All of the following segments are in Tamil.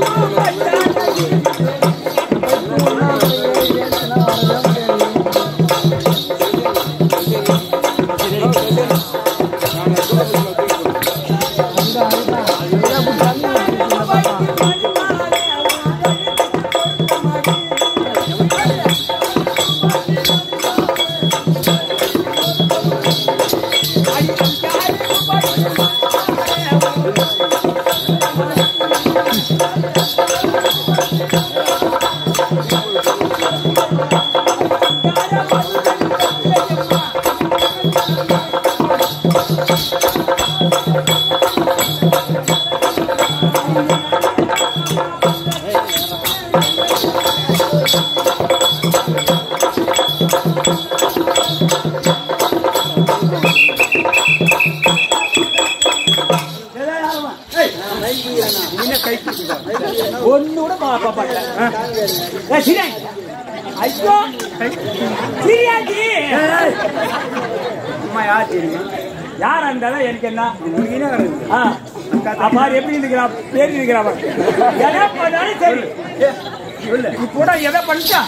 ஒண்ணு கூட பாப்பாட்ட சிரியா ஐயோ சிரியாஜி அம்மா யார் தெரியும் யாரா இருந்தாலும் எனக்கு என்ன உனக்கு என்ன வருது ஆ, அப்பாரு எப்படி இருக்கிறா பேர் இருக்கிறாவ எதை பண்ணாலும் சரி சொல்லு நீ கூட எதை பண்ணிட்டா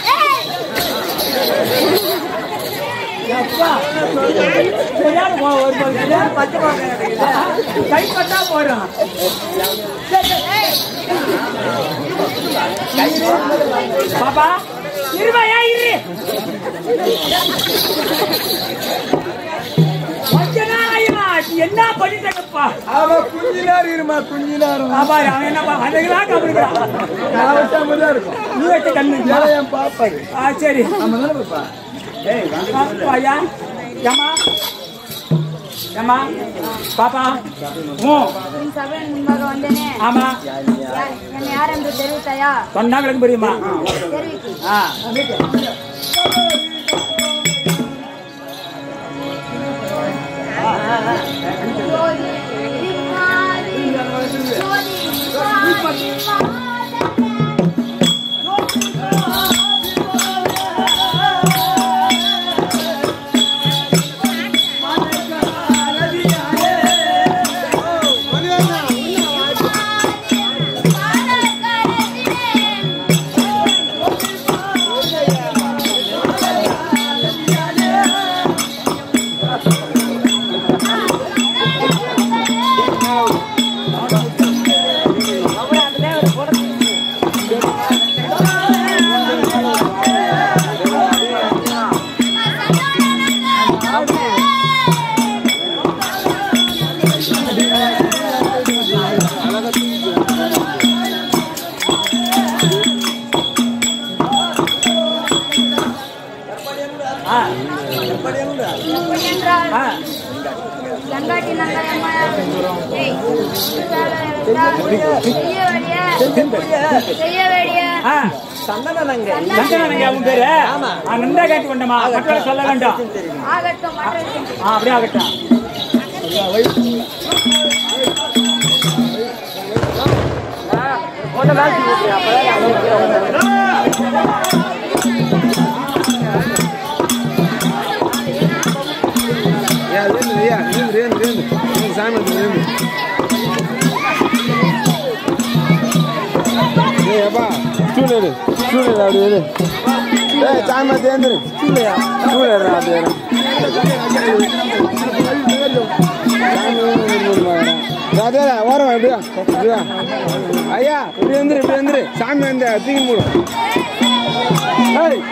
அப்பா, கொஞ்ச நேரம் போ, ஒரு கொஞ்ச நேரம் பச்சை மிளகாய் கிடைக்குது. கை பட்டா போறோம் பாப்பா இருவாயா இரு கொஞ்ச நேரம் ஆயிடுமா என்ன பண்ணிட்டேங்கப்பா அவ குஞ்சு நேரம் இருமா குஞ்சு நேரம் பாப்பா அவன் என்னப்பா அதுக்குதான் கவனிக்கிறான் நான் வச்சா மாதிரி தான் இருக்கும் நீ வச்ச கண்ணு ஏன் என் பாப்பாக்கு ஆ சரி நம்ம தானே பாப்பா ஏய் வாங்க ஐயா ஏமா ஏமா பாப்பா மூ உன் சபையின் முன்பாக வந்தேனே ஆமா யார் என்னை யார் என்று தெரிவித்தாயா சொன்னா விளக்கு புரியுமா தெரிவிக்கு ஆ ஜோதி விமாரி, ஜோதி விமாரி, ஆ எப்படி என்றால் ஆ சங்காட்டி நாங்கள் அம்மா ஏய், செய்ய வேண்டிய செய்ய வேண்டிய ஆ சந்தனங்க சந்தனங்க உன் பேரு ஆ நன்றா கேட்டு கொண்டமா மற்றவர்கள் சொல்ல வேண்டாம் ஆகட்டும் மற்றவர்களுக்கு ஆ அப்படியே ஆகட்டும் ஐயா ரேந்து ஐயா ரேந்து ரேந்து ரேந்து ரேந்து சாமி வந்து ரேந்து ஏய் அப்பா ஸ்டூல் எடு ஸ்டூல் எடு அப்படி எடு ஏய் சாமி வந்து ஏந்துரு ஸ்டூலையா ஸ்டூல் எடுறா அப்படி எடு அதே ஓரம் எப்படியா எப்படியா ஐயா இப்படி வந்துரு இப்படி வந்துரு சாமி வந்து தூக்கி மூடும் ஏய்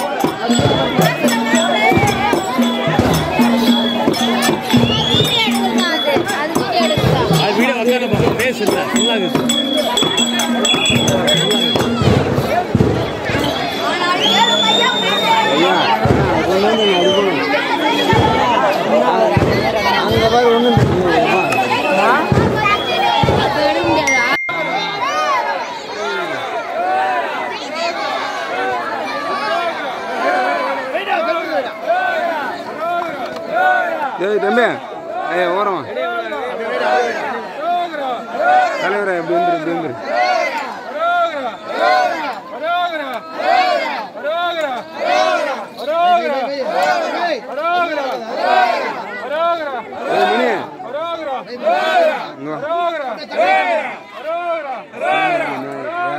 அது வீடியோ எடுக்கலாம் அது வீடியோ உட்காந்து பேசுல நல்லா ஆனால் ஏழு மையம் ஐயா ஒன்று அங்கே பாரு ஒன்றும் எடுக்க முடியாதா ஏய் தம்பி ஏய் ஓரமா தலைவரே இப்படி வந்துரு இப்படி வந்துரு ஏய் மணி இங்க வா.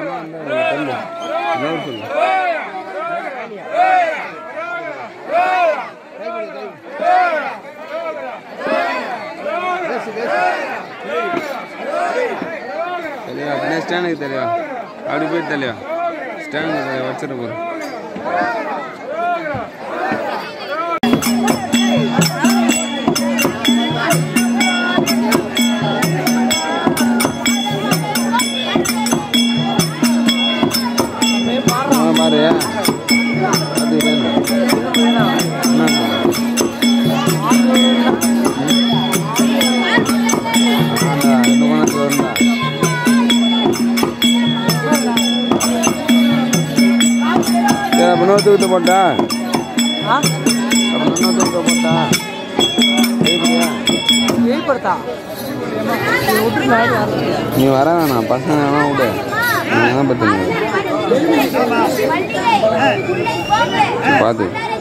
ஸ்டாண்டுக்கு தெரியவா அப்படி போய் தெரியவா ஸ்டாண்டுக்கு தெரிய வச்சிருக்க போகிறோம் பாரு அது இல்லைன்னு. என்ன ஆண்டா, இன்னும் கொண்டாந்து வரணும்டா. சரி, அப்ப இன்னொரு தூக்கத்தை போட்டா அப்ப இன்னொரு தூக்கத்தை போட்டா கைப்பிடியா? வெளிப்படுத்தா நீ வர வேணாம் பசங்க வேணாம் விடு நீ தான் பார்த்துங்க பார்த்து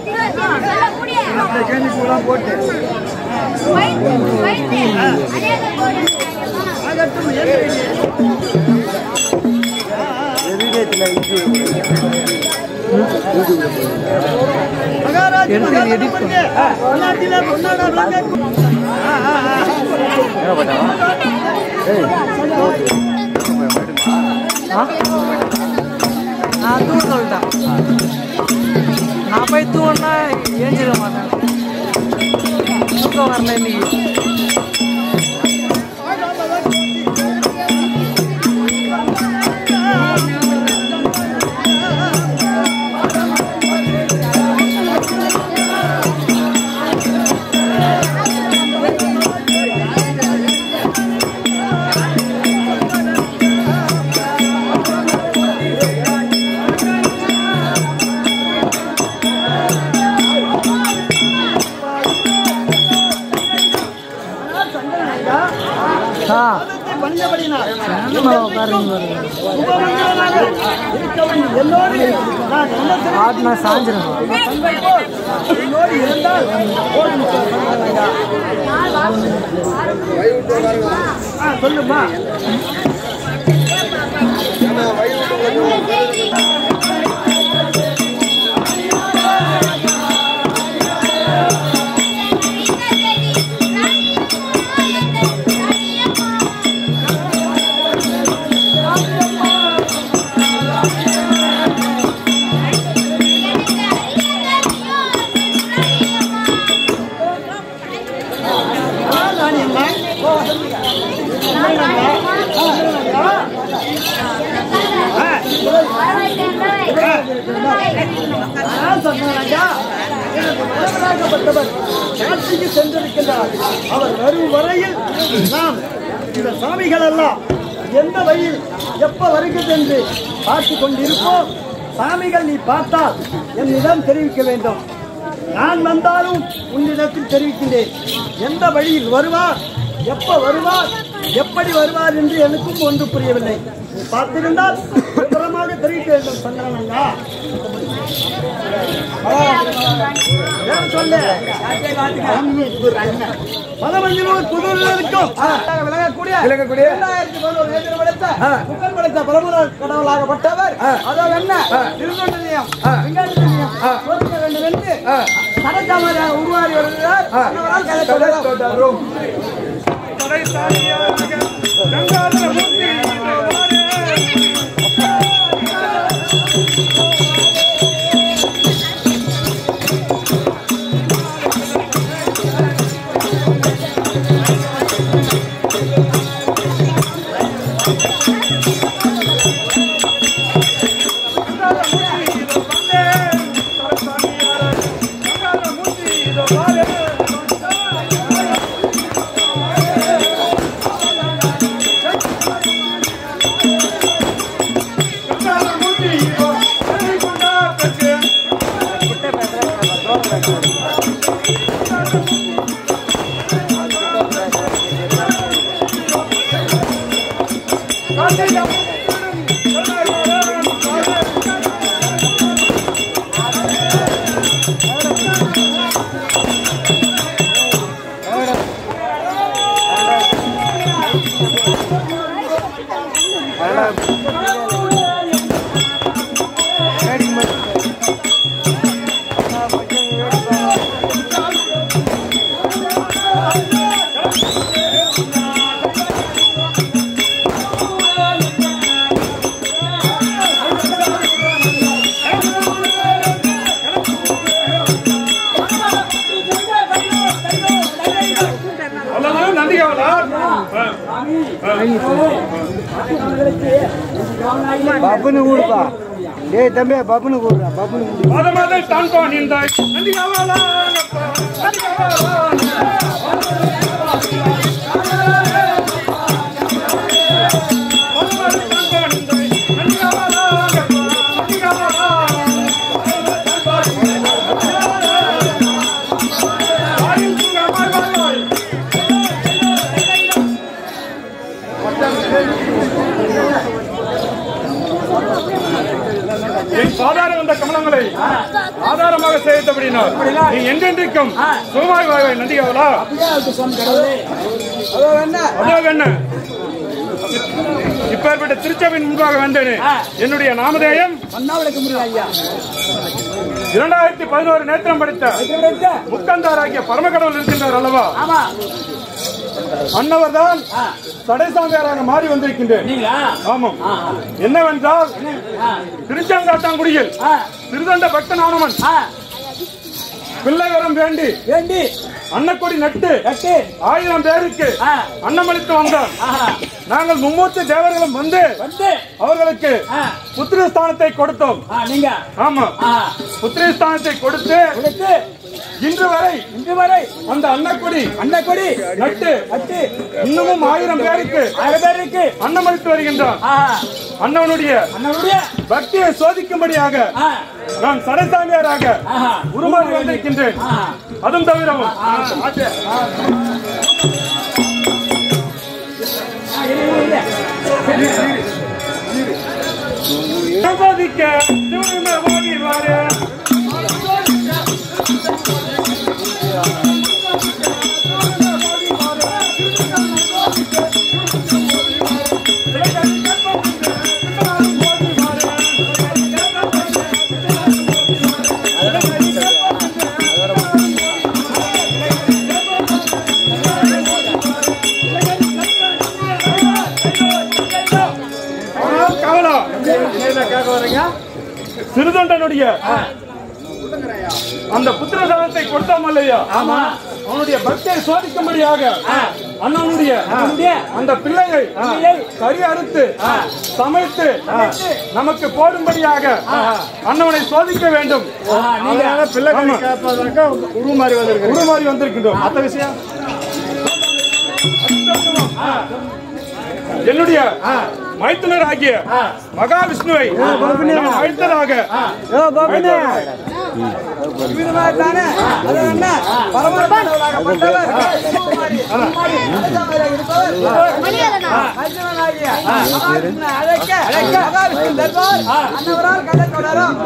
நான் தூங்க சொல்லிட்டேன் நான் போய் தூங்கினா ஏஞ்சிட மாட்டேன் தூக்கம் வரல இன்னைக்கு ஆ ஆட்னா சாஞ்சிரும் சொல்லுமா மனவராகப்பட்டவர் காட்சிக்கு சென்றிருக்கின்றார் அவர் வரும் வரையில் நாம் இந்த சாமிகள் எல்லாம் எந்த வழியில் எப்ப வருகிறது என்று பார்த்து கொண்டிருப்போம் சாமிகள் நீ பார்த்தால் என்னிடம் தெரிவிக்க வேண்டும் நான் வந்தாலும் உன்னிடத்தில் தெரிவிக்கின்றேன் எந்த வழியில் வருவார் எப்ப வருவார் எப்படி வருவார் என்று எனக்கும் ஒன்று புரியவில்லை நீ பார்த்திருந்தால் விவரமாக தெரிவிக்க வேண்டும் சங்கரனங்கா ஏன் சொல்லு பலமஞ்சூர் புதூரிற்கும் விளங்கக்கூடிய விளங்கக்கூடிய இரண்டாயிரத்தி பதினோரு ஏக்கர் படைத்த புகழ் படைத்த பிரபல கடவுளாகப்பட்டவர் அதாவது என்ன திருநெல்வேலி நிலையம் வெங்காய நிலையம் சோதிக்க வேண்டும் என்று சடச்சாமராக உருவாகி வருகிறார் அவரால் கதை தொடரும். பப்புனு கூடுப்பா டேய் தம்பி பப்புனு கூடுறா பப்புனு கூடு மதமதை தான் பாணிந்தாய் நந்திகாவலானப்பா நந்திகாவலான மதமதை தான் பாணிந்தாய் நந்திகாவலானப்பா நந்திகாவலான ஆயுள் சுகமாய் வாழ்வாய் என் சாதாரண வந்த கமலங்களை ஆதாரமாக சேர்த்தபடினால் நீ என்றென்றைக்கும் சுகமாய் வாழ்வாய் நந்திகாவலா அதோ என்ன இப்பேற்பட்ட திருச்சபையின் முன்பாக வந்தேனே என்னுடைய நாமதேயம் இரண்டாயிரத்தி பதினோரு நேத்திரம் படித்த முக்கந்தாராகிய பரமக்கடவுள் இருக்கின்றார் அல்லவா அன்னவர் தான் சடைசாமியாராக மாறி வந்திருக்கின்றேன் ஆமாம் என்னவென்றால் திருச்செங்காட்டாங்குடியில் திருதண்ட பக்தனானவன் பிள்ளை வரம் வேண்டி வேண்டி அன்னக்கொடி நட்டு கட்டு ஆயிரம் பேருக்கு ஆ. அன்னமளித்து வந்தான் ஆஹா. நாங்கள் மும்மூர்த்தி தேவர்களும் வந்து வந்து அவர்களுக்கு ஆ. புத்திர ஸ்தானத்தை கொடுத்தோம் ஆ, நீங்க ஆமா ஆ, புத்திர ஸ்தானத்தை கொடுத்து கொடுத்து இன்று வரை இன்று வரை அந்த அன்னக்கொடி அண்ணா கொடி நட்டு கட்டு இன்னமும் ஆயிரம் பேருக்கு ஆயிரம் பேருக்கு அன்னமளித்து வருகின்றான் ஆஹா. அண்ணவனுடைய அண்ணனுடைய பக்தியை சோதிக்கும்படியாக ஆ, நான் சடசாமியாராக ஆஹா. உருமாறி வந்திருக்கின்றேன் ஆஹா. அதுவும் தவிரவும் ஆ, இரு, இரு, இரு. சம்பாதிக்க சிவனுமே ஓடிவாரு ஆனால் கவனம் சிறுதொண்டனுடைய அந்த புத்திரதானத்தை கொடுத்தாம இல்லையா ஆமா. அவனுடைய பக்தியை சோதிக்கும்படியாக அண்ணனுடைய அண்ணனுடைய அந்த பிள்ளையை பிள்ளையை கறி அறுத்து சமைத்து நமக்கு போடும்படியாக அண்ணவனை சோதிக்க வேண்டும் ஆஹா, நீங்க பிள்ளைகளை காப்பதற்கு உருமாறி வந்திருக்கு உருமாறி வந்திருக்கின்றோம் அத்த விஷயம் என்னுடைய மைத்துனர் ஆகிய மகாவிஷ்ணுவை நான் அழைத்ததாக யோ பப்புனு தானே அது என்ன பரமபட்டவர் மணிகண்டனா அழைக்க அழைக்க மகாவிஷ்ணு தர்பார் அன்னவரால் கதை தொடரும்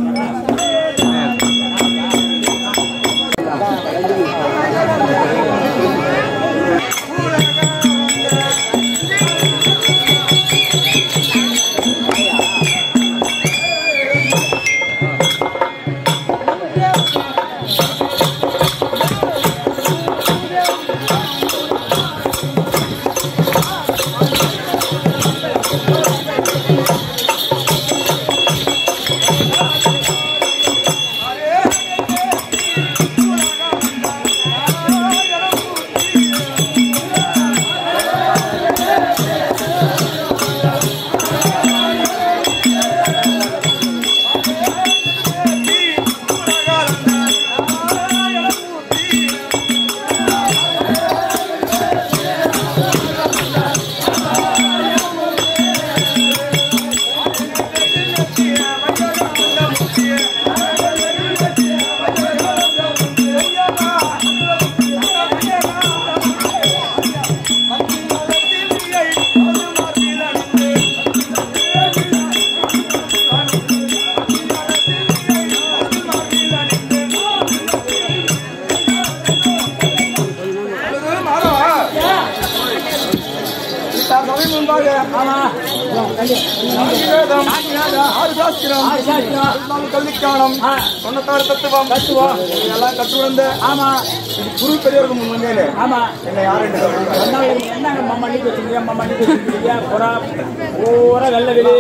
கல்விக்கானம் தொண்ணூத்தாறு தத்துவம் தத்துவம் எல்லாம் கற்றுணர்ந்த ஆமா குரு பெரியவர்கள் முன் வந்தேனே ஆமா என்னை யாரும் அண்ணா, இது என்னங்க மம்மா நீ வச்சுக்கிறீங்க மம்மா நீ வச்சுக்கிறீங்க புறா பூரா வெள்ள வெளியே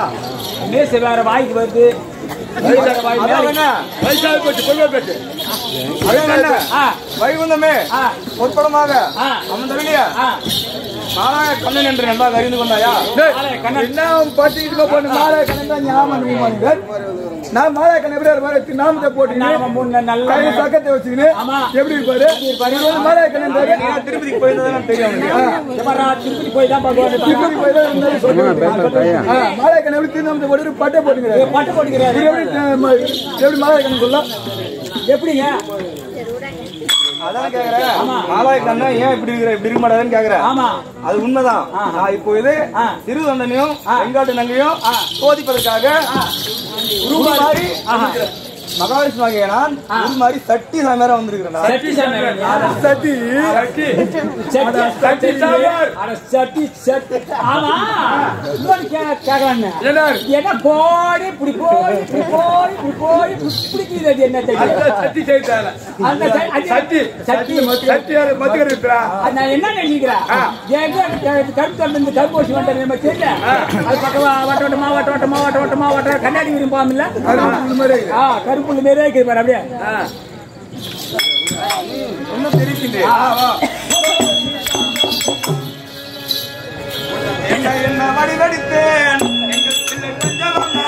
மீசை வேற வாய்க்கு வருது மீசை வேற வாய் மேலே- வயசாக போச்சு கொள்கை பேச்சு அழகண்ணா, ஆ, வைகுந்தமே ஆ, பொற்படமாக ஆ. அவன் தருளியா ஆ. நாராய கண்ணன் என்று நன்றாக அறிந்து கொண்டாயா ஆளே, கண்ணன். என்ன பட்டிட்டு போட்டு மாலை கணக்கா ஞாபகம் பண்ணுவீங்க நான் மாலை கணக்கு எப்படி இருப்பாரு நாமத்தை போட்டுக்கின்னு நாம முன்ன நல்ல கை பக்கத்தை வச்சுக்கின்னு ஆமா. எப்படி இருப்பாரு இவர் வந்து மாலை கணக்கு நான் திருப்பதிக்கு போயிருந்ததான் தெரியும் அவனுக்கு எவரா திருப்பதி போய் தான் பகவான் இப்படி போய் தான் இருந்தாரு சொல்லுவாங்க. ஆ, மாலை கணக்கு எப்படி திருநாமத்தை போட்டு பட்டை போட்டுக்கிறாரு பட்டு போட்டுக்கிறாரு இவர் எப்படி அஹ், ம- எப்படி மாலை கணக்கு சொல்ல எப்படிங்க அதான் கேக்குறேன் மாலாய கண்ணன் ஏன் இப்படி இருக்கிற இப்படி இருக்க மாட்டாதுன்னு கேக்குறேன் ஆமா அது உண்மைதான் நான் இப்போ இது ஆ. சிறு தண்டனையும் வெங்காட்டு நங்கையும் சோதிப்பதற்காக உருமாறி மகாவிஷ்ணு ஆகிய நான் உருமாறி சட்டி சாமியாரா வந்திருக்கிறேன் சட்டி சாமியார். சத்தி சட்டி, சட்டி சாமியார். அட, சட்டி, சட்டி. ஆமா. இன்னொன்னு கே- கேக்கலான்னு. என்ன போடி, இப்படி போடி, இப்படி போடி, இப்படி போடி, இப்படி பிடிக்குது அது என்ன தெரியும்? சட்டி செய்தால அந்த ச- அது- சட்டி சட்டி. சட்டி யாரு மத்துக்கிற இருக்கிறா அது நான் என்ன நினைக்கிறேன் எங்க க- கருப்பு தம்பி இந்த கருப்பு வச்சு வந்துட்டேன் நம்ம தெரியல அது பக்கம் வா- வட்ட வட்டமா வட்ட வட்டமா வட்ட வட்டமா வட்ட கண்ணாடி விரும்பி போகாமல ஆ கருப்புள்ள மாரியே இருக்குது பாரு அப்படியே ஒன்னும் தெரிவிக்கின்றேன் என்ன என்ன வடிவடித்தேன் எங்கள் பிள்ளை பஞ்சவர்ணா.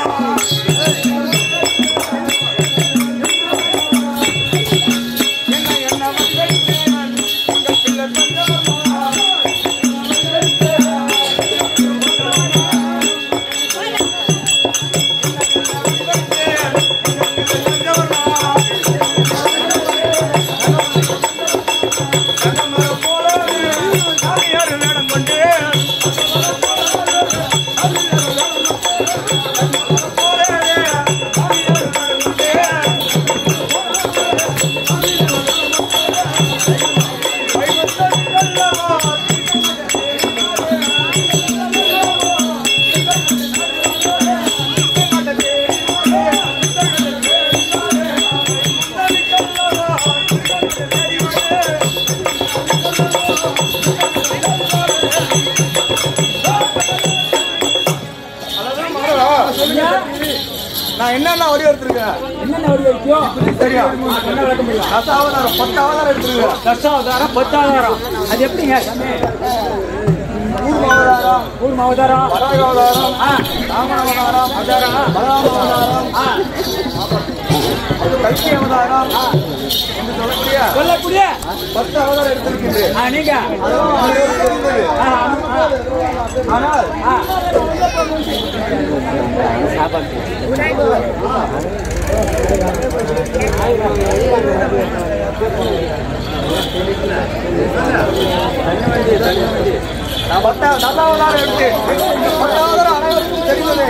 என்ன என்ன வடிவடித்தேன் எங்கள் பிள்ளை பஞ்சவர்ணா. நான் என்னென்ன வடி எடுத்திருக்கேன் என்னென்ன வடி வரைக்கும் சரியா என்ன விளக்க முடியும் தசாவதாரம் பத்தாவதாரம் எடுத்திருக்கேன் தசாவதாரம் பத்தாவதாரம் அது எப்படிங்க சாமி பூர்வாவதாரம் ஊர் அவதாரம் பராகாவதாரம் ஆ ராமணாவதாரம் அவதாரம் பலராமவதாரம் ஆ கல்கி அவதாரம் என்று சொல்லக்கூடிய சொல்லக்கூடிய பத்து அவதாரம் எடுத்திருக்கின்றேன் ஆ நீங்க அதெல்லாம் அனைவருக்கும் தெரிந்தது. ஆ, ஆ, ஆனால் ஆ. நான் பத்தா தசாவதாரம் எடுத்து பத்தாவதாரம் அனைவருக்கும் தெரிந்தது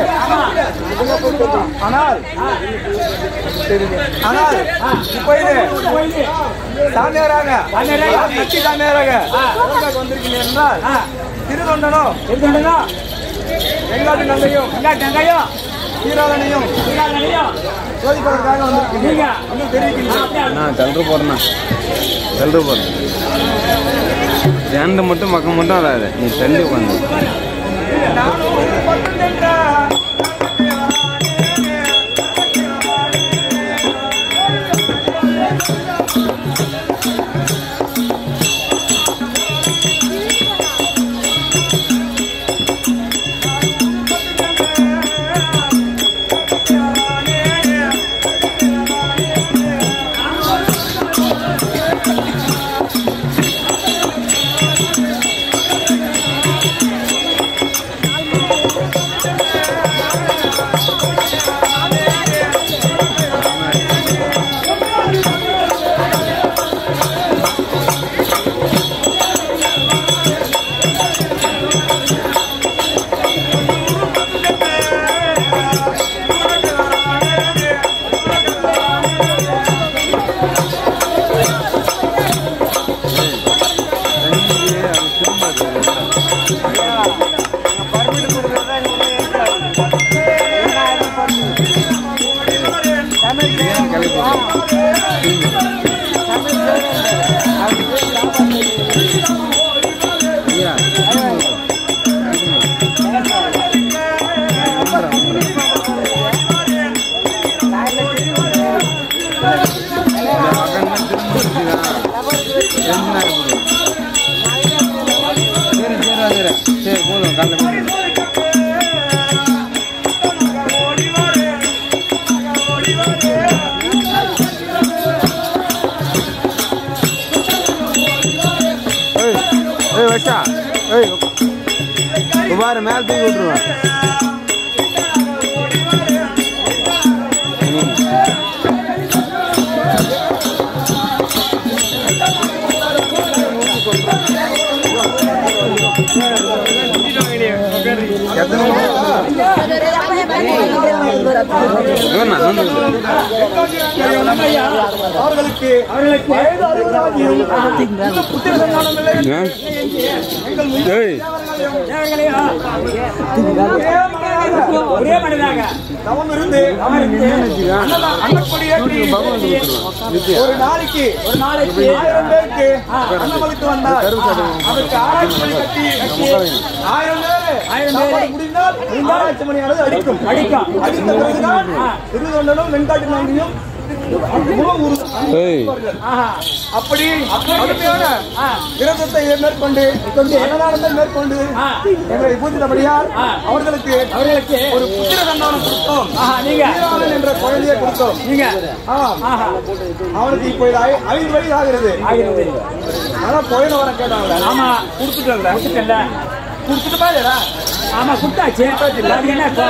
ஆனால் ஆனால் இப்போ இது போயிடு. சாமியாராக சாமியாராக. கட்சி சாமியாராக எதற்காக வந்திருக்கீங்க என்றால் ஆ திருதொண்டனும் எடுத்துட்டா வெங்காட்டு நங்கையும் வெங்காயம் வெங்காயம் சீராளனையும் வெங்காயம் வெங்காயம் சோதிப்பதற்காக வந்திருக்கீங்க நீங்க இன்னும் தெரிவிக்கிறீங்க அப்படியே நான் கல்று போடுறேண்ணா கல்று போடுறேன் ஜேண்டு மட்டும் பக்கம் மட்டும் வராது நீ தள்ளி உட்காந்து பாரு மேல தூக்கி விட்டுருவேன் இவனா, வந்து. அவர்களுக்கு அவர்களுக்கு வயது அறுபதாகியும் இந்த புத்திர சந்தானங்களே ஏன்? எங்கள் முன் ஏய் தேவர்களையா ஒரே மனிதாக தவம் இருந்து அன்னதா- அன்னப்படி ஏற்றி ஒரு நாளைக்கு ஒரு நாளைக்கு ஆயிரம் பேருக்கு அன்னமளித்து வந்தார் அவருக்கு ஆராய்ச்சி மணி கட்டி ஆயிரம் பேர் ஆயிரம் பேர். சாப்பாடு முடிந்தால் ஆராய்ச்சி மணியானது அடிக்கும் அடிக்கும். அடித்த பிறகுதான் திருதொண்டனும் வெண்காட்டு நாங்கியும் முகம் உரு- ஏய் ஆஹா அப்படி அருமையான ஆ. விரதத்தை மேற்கொண்டு அன்னதானத்தை மேற்கொண்டு ஆ. எங்களை பூஜித்தபடியால் ஆ. அவர்களுக்கு அவர்களுக்கு ஒரு புத்திர சந்தானம் கொடுத்தோம் ஆஹா நீங்க வீராளன் என்ற குழந்தையை கொடுத்தோம் நீங்க ஆம். ஆஹா அவனுக்கு இப்போ இது ஐ- ஐந்து வயது ஆகிறது ஆகிறது ஆனா குழந்தை வர கேட்டாங்க ஆமா கொடுத்துட்டேன்ல கொடுத்துட்டேன்ல கொடுத்துட்டு பாருடா ஆமா கொடுத்தாச்சு அது என்ன இப்போ?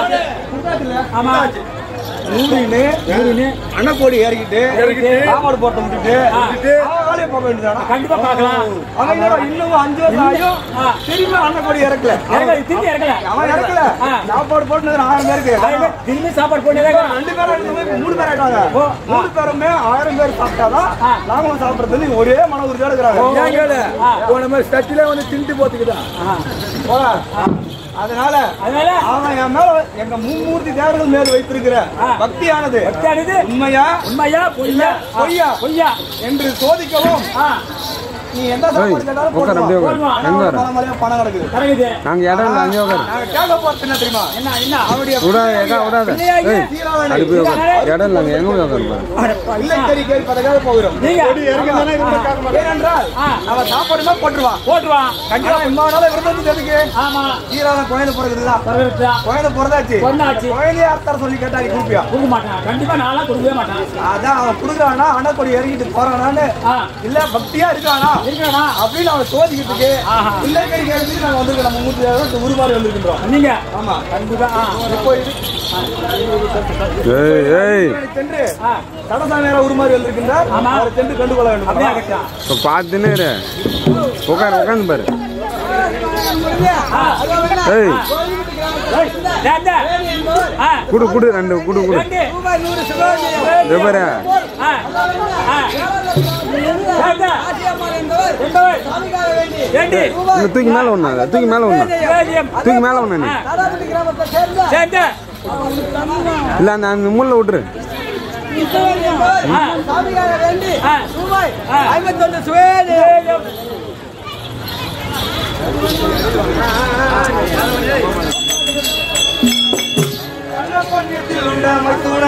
ஆமா மூடின்னு ஊருன்னு அன்னக்கோடி இறக்கிட்டு இறக்கிட்டு, சாப்பாடு போட்டு விட்டுட்டு ஆ. அவன் வேலையை பார்க்க வேண்டியதானா கண்டிப்பா பார்க்கலாம் அவன் என்னடா இன்னும் அஞ்சு வருஷம் ஆகியும் ஆ. திரும்ப அன்னக்கோடி இறக்கல இறங்கல திரும்பி இறங்கல அவன் இறக்கல ஆ. சாப்பாடு போட்டு ஆயிரம் பேருக்கு ஆயிரம் பேர் திரும்பி சாப்பாடு போட்டு ரெண்டு பேரும் இருந்தவங்க இப்ப மூணு பேர் ஆயிட்டாங்க ஓ, மூணு பேருமே ஆயிரம் பேர் சாப்பிட்டாதான் ஆ. நாங்களும் சாப்பிடுறது ஒரே மன உறுதியோட இருக்கிறாங்க ஆ. போன மாதிரி சட்டில வந்து திண்டு போத்துக்குதான் போடா. அதனால அதனால அவன் என் மேல எங்க மும்மூர்த்தி தேவர்கள் மேல் வைத்திருக்கிற ஆ. பக்தியானது பக்தியானது உண்மையா உண்மையா பொய்யா பொய்யா பொய்யா என்று சோதிக்கவும் ஆ நீ எந்த சாப்பாடு கேட்டாலும் உட்கார் அப்படியே உட்கார் போடுவான். எங்க வர பணம் மலையா பணம் கிடக்குது கரெக்டு நாங்க இடம் இல்லை அங்கே உட்காரு நாங்க கேட்க போறது என்ன தெரியுமா என்ன என்ன அவருடைய விடாத எக்கா விடாத ஏய் சீராளனை அது போய் உட்காரு இடம் இல்லைங்க எங்க போய் உட்காரு பாரு இல்லை கேரி கேரி பதக்காக போகிறோம் நீங்க ஏனென்றால் ஆ. அவன் சாப்பாடுனா போட்டுருவான் போட்டுருவான் கண்டிப்பா இம்மா நாள விருந்தது எதுக்கு ஆமா சீராளன் குழந்தை பிறகுதுல பரவாயில்ல குழந்தை பிறந்தாச்சு பிறந்தாச்சு. குழந்தைய அர்த்தம் சொல்லி கேட்டா நீ கொடுப்பியா கொடுக்க மாட்டான் கண்டிப்பா நான்லாம் கொடுக்கவே மாட்டான் அதான் அவன் கொடுக்குறானா அண்ணாக்கொடி இறங்கிட்டு போறானான்னு ஆ இல்ல பக்தியா இருக்கானா இருக்கா அப்படின்னு அவன் சோதிக்கிறதுக்கு ஆஹா. இல்லை கறி கேட்டு நாங்க வந்திருக்கோம் நம்ம மூட்டு உருமாறி வந்திருக்கின்றோம் நீங்க ஆமா கண்டிப்பா ஆ இப்போ இது ஏய் ஏய் இவனை சென்று ஆ கடசாமியார உருமாறி வந்திருக்கின்றார் ஆமா. அவரை சென்று கண்டுகொள்ள வேண்டும் அப்படியே ஆகட்டும் இப்போ பார்த்துன்னு இரு உட்காரு உட்காந்து பாரு ஏய் ஏய், ரெண்டு. ஆ குடு குடு ரெண்டு குடு குடு ரெண்டு. இதோ பாரு ஆ ஆ ரெண்டு. என்பவர். ரெண்டு. இந்த தூக்கி மேலே ஒண்ணு தூக்கி மேலே ஒண்ணு சிவாஜியம். தூக்கி மேலே ஒண்ணு நீ ஆ. சேர்ந்து. இல்லை அந்த அந்த முள்ள விட்டுரு ஆ. ஆ. ஆ. சிவாஜியம். புண்ணியத்தில் உண்ட மைத்துனா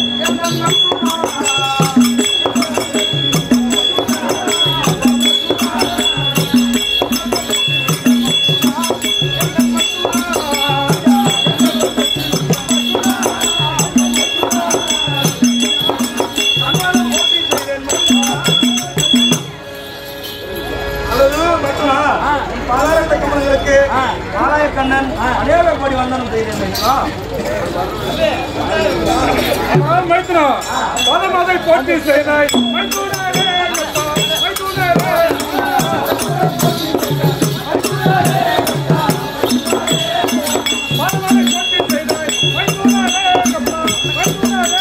அல்லது மைத்துனா பாலாயத்த கமலங்களுக்கு பாலாய கண்ணன் அநேக கோடி வந்தனம் செய்தேன் மைத்துனா மைத்துனா பதமதை போட்டி செய்தாய் மைத்துனாரே, கப்பா, மைத்துனாரே. பதமதை போட்டி செய்தாய் மைத்துனாரே, கப்பா, மைத்துனாரே.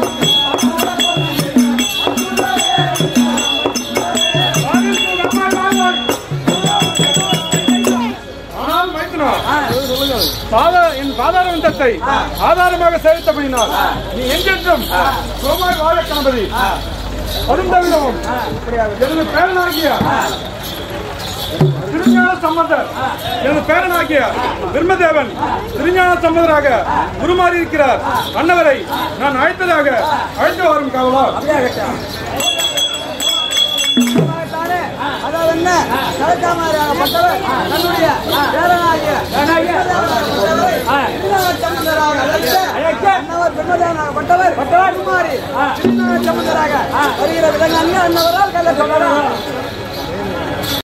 வாரில் சுகமாய் ஆனால் மைத்துனா பாத என் பாதாரவந்தத்தை ஆதாரமாக சேவித்தபடினால் நீ என்றென்றும் சோமாய் வாழ கணபதி அருந்தவிடமும் எனது பேரனாகிய திருஞான சம்பந்தர் எனது பேரனாகிய பிரம்மதேவன் திருஞான சம்பந்தராக உருமாறி இருக்கிறார் அன்னவரை நான் அழைத்ததாக அழைத்து வரும் காவலா அதாவது என்ன கலக்காமப்பட்டவர் தன்னுடைய பேரனாகிய ஆ. சமுதராக அழைக்க. அன்னவர் பெண்மதானாகப்பட்டவர் பட்டவர். குமாரி ஆ. சமுதராக வருகிற விதங்க அண்ணன் அன்னவரால் கலக்கப்படும்